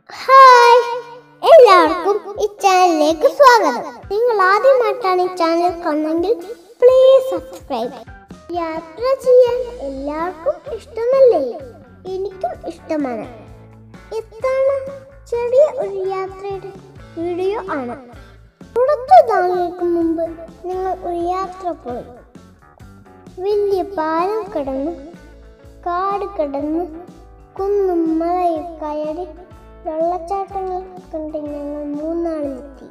hi എല്ലാവർക്കും ഈ ചാനലിലേക്ക് സ്വാഗതം നിങ്ങൾ ആദ്യമായിട്ടാണ് ഈ ചാനൽ കാണുന്നെങ്കിൽ പ്ലീസ് സബ്സ്ക്രൈബ് യാത്ര ചെയ്യാൻ എല്ലാവർക്കും ഇഷ്ടമല്ലേ എനിക്കും ഇഷ്ടമാണ് ഇത്തവണ ചെറിയ ഒരു യാത്രയുടെ വീഡിയോ ആണ് കുറച്ചു നാളുകൾക്ക് മുമ്പ് നിങ്ങൾ ഒരു യാത്ര പോയി വലിയ പാലം കടന്ന് കാട് കടന്ന് കുന്നും മലയും കയറി വെള്ളച്ചാട്ടങ്ങൾ കണ്ട് ഞങ്ങൾ മൂന്നാളിലെത്തി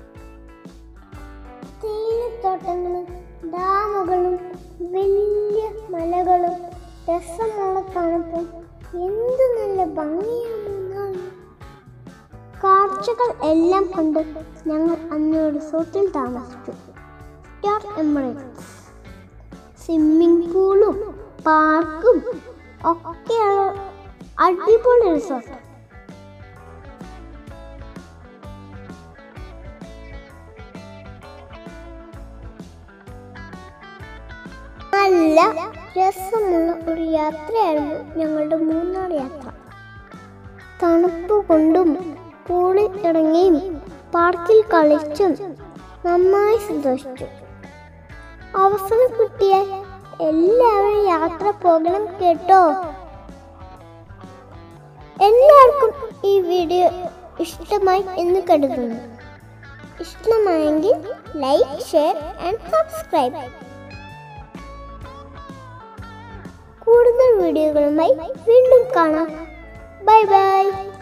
തേയിലത്തോട്ടങ്ങളും ഡാമുകളും വലിയ മലകളും രസമുള്ള തണുപ്പും എന്ത് നല്ല ഭംഗിയാണ് മൂന്നാർ കാഴ്ചകൾ എല്ലാം കണ്ട് ഞങ്ങൾ അന്ന് റിസോർട്ടിൽ താമസിച്ചു സ്റ്റാർ എമിറേറ്റ്സ് സ്വിമ്മിംഗ് പൂളും പാർക്കും ഒക്കെയുള്ള അടിപൊളി റിസോർട്ട് നല്ല രസമുള്ള ഒരു യാത്രയായിരുന്നു ഞങ്ങളുടെ മൂന്നാർ യാത്ര തണുപ്പ് കൊണ്ടും പൂളിൽ ഇറങ്ങിയും പാർക്കിൽ കളിച്ചും നന്നായി സന്തോഷിച്ചു അവസരം കിട്ടിയാൽ എല്ലാവരും യാത്ര പോകണം കേട്ടോ എല്ലാവർക്കും ഈ വീഡിയോ ഇഷ്ടമായി എന്ന് കരുതുന്നു ഇഷ്ടമായെങ്കിൽ ലൈക്ക് ഷെയർ ആൻഡ് സബ്സ്ക്രൈബ് കൂടുതൽ വീഡിയോകളുമായി വീണ്ടും കാണാം ബൈ ബൈ